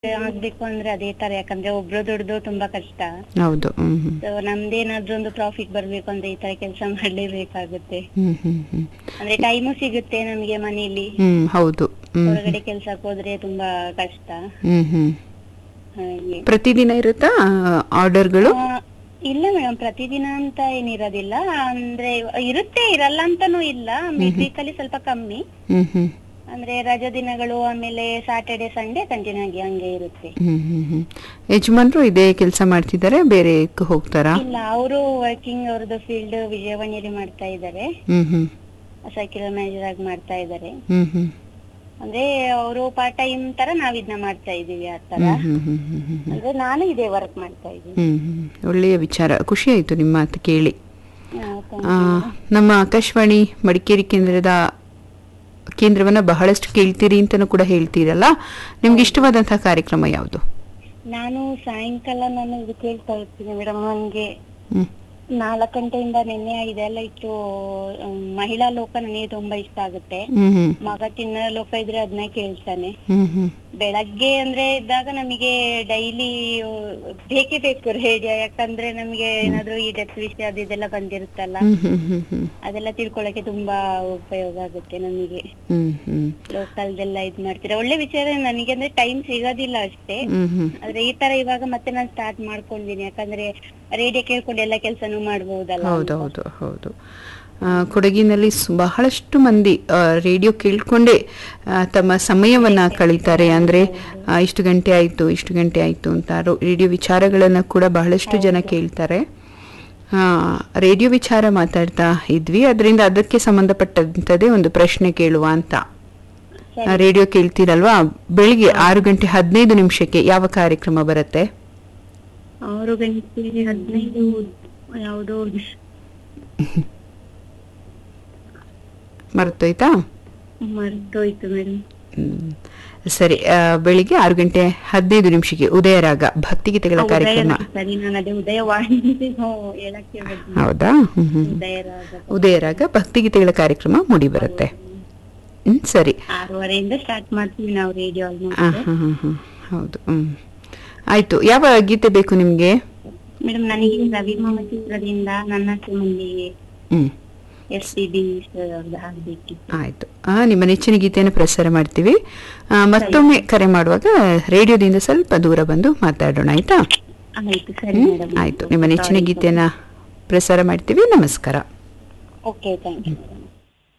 ಆಗ್ಬೇಕು ಅಂದ್ರೆ ಅದೇ ತರ ಯಾಕಂದ್ರೆ ಒಬ್ರು ದುಡ್ದು ತುಂಬಾ ಕಷ್ಟ ಹೌದು ಹ್ಮ್ ಹ್ಮ್ ಸೊ ನಮ್ದೇನಾದ್ರೂ ಒಂದು ಪ್ರಾಫಿಟ್ ಬರ್ಬೇಕು ಅಂದ್ರೆ ಈ ತರ ಕೆಲಸ ಮಾಡ್ಲೇಬೇಕಾಗುತ್ತೆ ಹ್ಮ್ ಹ್ಮ್ ಹ್ಮ್ ಅಂದ್ರೆ ಟೈಮು ಸಿಗುತ್ತೆ ನಮ್ಗೆ ಮನೇಲಿ ಹ್ಮ್ ಹೌದು ಹ್ಮ್ ಹೊರಗಡೆ ಕೆಲ್ಸಕ್ಕೆ ಹೋದ್ರೆ ತುಂಬಾ ಕಷ್ಟ ಹ್ಮ್ ಹ್ಮ್ ಹಾಗೆ ಪ್ರತಿದಿನ ಇರುತ್ತಾ ಆರ್ಡರ್ಗಳು ಆ, ಇಲ್ಲ ಮೇಡಮ್ ಪ್ರತಿದಿನ ಅಂತ ಏನಿರೋದಿಲ್ಲ ಅಂದ್ರೆ ಇರುತ್ತೆ ಇರಲ್ಲ ಅಂತಾನೂ ಇಲ್ಲ ಮಿಡ್ ವೀಕ್ ಅಲ್ಲಿ ಸ್ವಲ್ಪ ಕಮ್ಮಿ ಹ್ಮ್ ಹ್ಮ್ ಅಂದ್ರೆ ರಜಾ ದಿನಗಳು ಆಮೇಲೆ ಸ್ಯಾಟರ್ಡೆ ಸಂಡೇ ಕಂಟಿನ್ಯೂ ಆಗಿ ಹಂಗೆ ಇರುತ್ತೆ ಹ್ಮ್ ಹ್ಮ್ ಹ್ಮ್ ಯಜಮಾನ್ರು ಇದೇ ಕೆಲಸ ಮಾಡ್ತಿದ್ದಾರೆ ಬೇರೆ ಹೋಗ್ತಾರಾ ಇಲ್ಲ ಅವರು ವರ್ಕಿಂಗ್ ಅವ್ರದ್ದು ಫೀಲ್ಡ್ ವಿಜಯವಾಣಿಯಲ್ಲಿ ಮಾಡ್ತಾ ಇದ್ದಾರೆ ಹ್ಮ್ ಹ್ಮ್ ಸೈಕಲ್ ಮ್ಯಾನೇಜರ್ ಆಗಿ ಮಾಡ್ತಾ ಇದ್ದಾರೆ ಹ್ಮ್ ಹ್ಮ್ ಅಂದ್ರೆ ಅವರು ಪಾರ್ಟ್ ಟೈಮ್ ತರ ನಾವ್ ಇದನ್ನ ಮಾಡ್ತಾ ಇದೀವಿ ಆ ತರ ಹ್ಮ್ ಹ್ಮ್ ಹ್ಮ್ ಹ್ಮ್ ಹ್ಮ್ ಹ್ಮ್ ಅಂದ್ರೆ ನಾನು ಇದೇ ವರ್ಕ್ ಮಾಡ್ತಾ ಇದ್ದೀನಿ ಹ್ಮ್ ಹ್ಮ್ ಒಳ್ಳೆಯ ವಿಚಾರ ಖುಷಿ ಆಯ್ತು ನಿಮ್ಮ ಮಾತು ಕೇಳಿ ಹಾ, thank ಆ, you. ನಮ್ಮ ಆಕಾಶವಾಣಿ ಮಡಿಕೇರಿ ಕೇಂದ್ರದ ಕೇಂದ್ರವನ್ನ ಬಹಳಷ್ಟು ಕೇಳ್ತೀರಿ ಅಂತಲೂ ಕೂಡ ಹೇಳ್ತೀರಲ್ಲ ನಿಮ್ಗೆ ಇಷ್ಟವಾದಂತಹ ಕಾರ್ಯಕ್ರಮ ಯಾವುದು ನಾನು ಸಾಯಂಕಾಲ ನಾನು ಇದು ಕೇಳ್ತಾ ಇರ್ತೀನಿ ಮೇಡಮ್ ನನ್ಗೆ ಹ್ಮ್ ನಾಲ್ಕು ಗಂಟೆಯಿಂದ ನಿನ್ನೆ ಇದೆಲ್ಲ ಇಟ್ಟು ಅಹ್, ಮಹಿಳಾ ಲೋಕ ನನಗೆ ತುಂಬಾ ಇಷ್ಟ ಆಗುತ್ತೆ ಹ್ಮ್ ಹ್ಮ್ ಮಗ ಚಿನ್ನ ಲೋಕ ಇದ್ರೆ ಅದನ್ನ ಕೇಳ್ತಾನೆ ಹ್ಮ್ ಹ್ಮ್ ಬೆಳಗ್ಗೆ ಅಂದ್ರೆ ಇದ್ದಾಗ ನಮಗೆ ಡೈಲಿ ಬೇಕೇ ಬೇಕು ರೇಡಿಯೋ ಯಾಕಂದ್ರೆ ನಮಗೆ ಏನಾದ್ರೂ ಈ ಡೆತ್ ವಿಷಯ ಅದು ಇದೆಲ್ಲ ಬಂದಿರುತ್ತಲ್ಲ ಹ್ಮ್ ಹ್ಮ್ ಹ್ಮ್ ಹ್ಮ್ ಅದೆಲ್ಲ ತಿಳ್ಕೊಳಕ್ಕೆ ತುಂಬಾ ಉಪಯೋಗ ಆಗುತ್ತೆ ನಮಗೆ ಹ್ಮ್ ಹ್ಮ್ ಲೋಕಲ್ದೆಲ್ಲ ಇದ್ ಮಾಡ್ತೀರಾ ಒಳ್ಳೆ ವಿಚಾರ ನನಗೆ ಅಂದ್ರೆ ಟೈಮ್ ಸಿಗೋದಿಲ್ಲ ಅಷ್ಟೇ ಹ್ಮ್ ಹ್ಮ್ ಆದ್ರೆ ಈ ತರ ಇವಾಗ ಮತ್ತೆ ನಾನು ಸ್ಟಾರ್ಟ್ ಮಾಡ್ಕೊಂಡಿದೀನಿ ಯಾಕಂದ್ರೆ ರೇಡಿಯೋ ಕೇಳ್ಕೊಂಡು ಎಲ್ಲ ಕೆಲಸನೂ ಮಾಡ್ಬಹುದಲ್ಲ ಹೌದು ಹೌದು ಹೌದು ಆ, ಕೊಡಗಿನಲ್ಲಿ ಸ್- ಬಹಳಷ್ಟು ಮಂದಿ ಆ, ರೇಡಿಯೋ ಕೇಳ್ಕೊಂಡೇ ಆ, ತಮ್ಮ ಸಮಯವನ್ನ ಕಳೀತಾರೆ ಅಂದ್ರೆ ಆ, ಇಷ್ಟು ಗಂಟೆ ಆಯ್ತು ಇಷ್ಟು ಗಂಟೆ ಆಯ್ತು ಅಂತ ರೋ- ರೇಡಿಯೋ ವಿಚಾರಗಳನ್ನ ಕೂಡ ಬಹಳಷ್ಟು ಜನ ಕೇಳ್ತಾರೆ ಆ, ರೇಡಿಯೋ ವಿಚಾರ ಮಾತಾಡ್ತಾ ಇದ್ವಿ ಅದರಿಂದ ಅದಕ್ಕೆ ಸಂಬಂಧಪಟ್ಟಂತದೇ ಒಂದು ಪ್ರಶ್ನೆ ಕೇಳುವ ಅಂತ ಆ, ರೇಡಿಯೋ ಕೇಳ್ತೀರಲ್ವಾ ಬೆಳಿಗ್ಗೆ ಆರು ಗಂಟೆ ಹದಿನೈದು ನಿಮಿಷಕ್ಕೆ ಯಾವ ಕಾರ್ಯಕ್ರಮ ಬರುತ್ತೆ ಆರು ಗಂಟೆ ಹದಿನೈದು ಯಾವ್ದೋ ಮರ್ತೋಯ್ತಾ ಮರ್ತೋಯ್ತು ಮೇಡಮ್ ಹ್ಮ್. ಸರಿ ಆ, ಬೆಳಿಗ್ಗೆ ಆರು ಗಂಟೆ ಹದಿನೈದು ನಿಮಿಷಕ್ಕೆ ಉದಯರಾಗ ಭಕ್ತಿಗೀತೆಗಳ ಕಾರ್ಯಕ್ರಮ ಸರಿ ನಾನು ಅದೇ ಉದಯವಾಣಿ ಹೇಳಕ್ಕೆ ಬಂದೆ. ಹೌದಾ ಹ್ಮ್ ಹ್ಮ್ ಉದಯರಾಗ ಉದಯರಾಗ ಭಕ್ತಿಗೀತೆಗಳ ಕಾರ್ಯಕ್ರಮ ಮೂಡಿ ಬರುತ್ತೆ ಹ್ಮ್ ಸರಿ ಆರೂವರೆಯಿಂದ ಸ್ಟಾರ್ಟ್ ಮಾಡ್ತೀವಿ ನಾವು ರೇಡಿಯೋ ಆ, ಆಲ್ಮೋಸ್ಟ್ ಹ್ಮ್ ಹ್ಮ್ ಹ್ಮ್ ಹೌದು ಹ್ಮ್ ಆಯ್ತು ಯಾವ ಗೀತೆ ಬೇಕು ನಿಮ್ಗೆ ಮೇಡಮ್ ನನಗೆ ರವಿ ಮಾಮ ಚಿತ್ರದಿಂದ ನನ್ನ ಸುಮಂದಿಗೆ ಹ್ಮ್ ಎಸ್ ಸಿ ಬಿ ಅವ್ರದ್ದು ಆಗ್ಬೇಕಿತ್ತು ಆಯ್ತು ಆ, ನಿಮ್ಮ ನೆಚ್ಚಿನ ಗೀತೆಯನ್ನು ಪ್ರಸಾರ ಮಾಡ್ತೀವಿ ಆ, ಮತ್ತೊಮ್ಮೆ ಕರೆ ಮಾಡುವಾಗ ರೇಡಿಯೋದಿಂದ ಸ್ವಲ್ಪ ದೂರ ಬಂದು ಮಾತಾಡೋಣ ಆಯ್ತಾ ಆಯ್ತು ಸರಿ ಹ್ಮ್ ಮೇಡಮ್ ಆಯ್ತು ನಿಮ್ಮ ನೆಚ್ಚಿನ ಗೀತೆಯನ್ನ ಪ್ರಸಾರ ಮಾಡ್ತೀವಿ ನಮಸ್ಕಾರ ಓಕೆ ಥ್ಯಾಂಕ್ ಯು